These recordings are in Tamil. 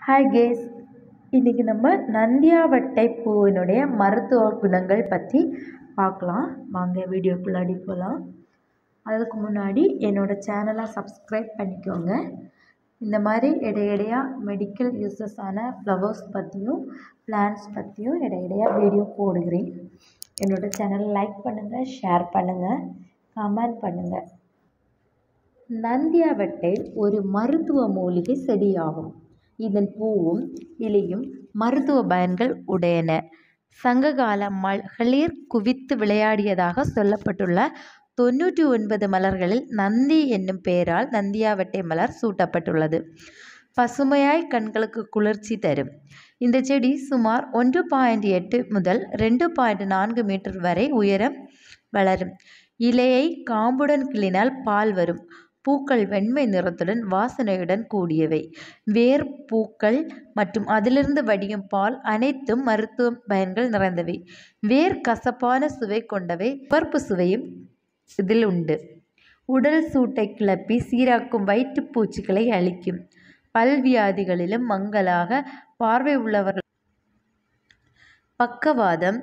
ஹாய் கேஸ் இன்றைக்கி நம்ம நந்தியாவட்டை பூவினுடைய மருத்துவ குணங்கள் பற்றி பார்க்கலாம் வாங்க வீடியோக்குள்ளாடி போகலாம் அதுக்கு முன்னாடி என்னோடய சேனலை சப்ஸ்கிரைப் பண்ணிக்கோங்க இந்த மாதிரி இடையிடையா மெடிக்கல் யூஸஸான ஃப்ளவர்ஸ் பற்றியும் பிளான்ட்ஸ் பற்றியும் இடையிடையா வீடியோ போடுகிறேன் என்னோடய சேனலை லைக் பண்ணுங்கள் ஷேர் பண்ணுங்கள் கமெண்ட் பண்ணுங்கள் நந்தியாவட்டை ஒரு மருத்துவ மூலிகை செடியாகும் இதன் பூவும் இலையும் மருத்துவ பயன்கள் உடையன சங்ககால மகளிர் குவித்து விளையாடியதாக சொல்லப்பட்டுள்ள தொண்ணூற்றி ஒன்பது மலர்களில் நந்தி என்னும் பெயரால் நந்தியாவட்டை மலர் சூட்டப்பட்டுள்ளது பசுமையாய் கண்களுக்கு குளிர்ச்சி தரும் இந்த செடி சுமார் ஒன்று பாயிண்ட் எட்டு முதல் ரெண்டு பாயிண்ட் நான்கு மீட்டர் வரை உயரம் வளரும் இலையை காம்புடன் கிள்ளினால் பால் வரும் பூக்கள் வெண்மை நிறத்துடன் வாசனையுடன் கூடியவை வேர் பூக்கள் மற்றும் அதிலிருந்து வடியும் பால் அனைத்தும் மருத்துவ பயன்கள் நிறைந்தவை வேர் கசப்பான சுவை கொண்டவை பருப்பு சுவையும் இதில் உண்டு உடல் சூட்டை கிளப்பி சீராக்கும் வயிற்றுப்பூச்சிகளை அழிக்கும் பல்வியாதிகளிலும் மங்கலாக பார்வை உள்ளவர்கள் பக்கவாதம்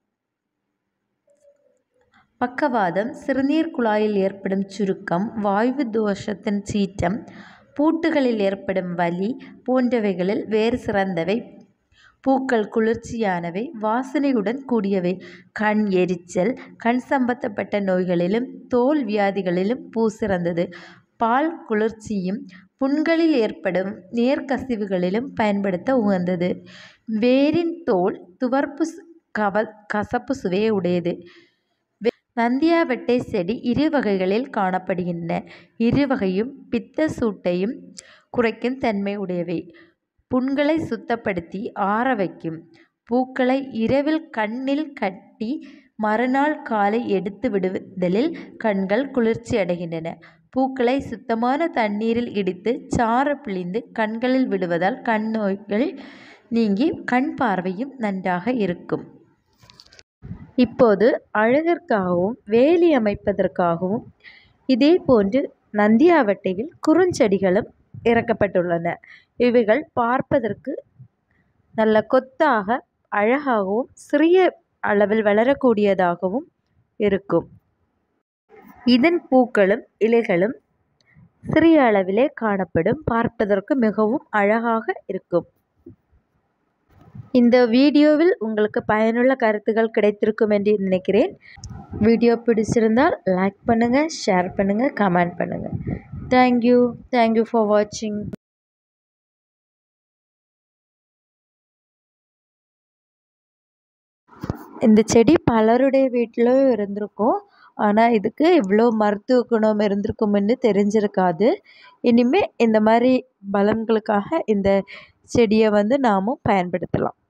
பக்கவாதம் சிறுநீர் குழாயில் ஏற்படும் சுருக்கம் வாயு தோஷத்தின் சீற்றம் பூட்டுகளில் ஏற்படும் வலி போன்றவைகளில் வேறு சிறந்தவை பூக்கள் குளிர்ச்சியானவை வாசனையுடன் கூடியவை கண் எரிச்சல் கண் சம்பந்தப்பட்ட நோய்களிலும் தோல் வியாதிகளிலும் பூ சிறந்தது பால் குளிர்ச்சியும் புண்களில் ஏற்படும் நேர்கசிவுகளிலும் பயன்படுத்த உகந்தது வேரின் தோல் துவர்ப்பு கவ கசப்பு சுவையை உடையது நந்தியாவட்டை செடி இரு வகைகளில் காணப்படுகின்றன இரு வகையும் பித்த சூட்டையும் குறைக்கும் தன்மை உடையவை புண்களை சுத்தப்படுத்தி ஆற வைக்கும் பூக்களை இரவில் கண்ணில் கட்டி மறுநாள் காலை எடுத்து விடுதலில் கண்கள் குளிர்ச்சி அடைகின்றன பூக்களை சுத்தமான தண்ணீரில் இடித்து சாறு பிழிந்து கண்களில் விடுவதால் கண் நோய்கள் நீங்கி கண் பார்வையும் நன்றாக இருக்கும் இப்போது அழகிற்காகவும் வேலி அமைப்பதற்காகவும் இதே போன்று நந்தியாவட்டையில் குறுஞ்செடிகளும் இறக்கப்பட்டுள்ளன இவைகள் பார்ப்பதற்கு நல்ல கொத்தாக அழகாகவும் சிறிய அளவில் வளரக்கூடியதாகவும் இருக்கும் இதன் பூக்களும் இலைகளும் சிறிய அளவிலே காணப்படும் பார்ப்பதற்கு மிகவும் அழகாக இருக்கும் இந்த வீடியோவில் உங்களுக்கு பயனுள்ள கருத்துக்கள் கிடைத்திருக்கும் என்று நினைக்கிறேன் வீடியோ பிடிச்சிருந்தால் லைக் பண்ணுங்கள் ஷேர் பண்ணுங்கள் கமெண்ட் பண்ணுங்கள் தேங்க்யூ தேங்க்யூ ஃபார் வாட்சிங் இந்த செடி பலருடைய வீட்டிலும் இருந்திருக்கும் ஆனால் இதுக்கு இவ்வளோ மருத்துவ குணம் இருந்திருக்கும்னு தெரிஞ்சிருக்காது இனிமேல் இந்த மாதிரி பலன்களுக்காக இந்த செடியை வந்து நாமும் பயன்படுத்தலாம்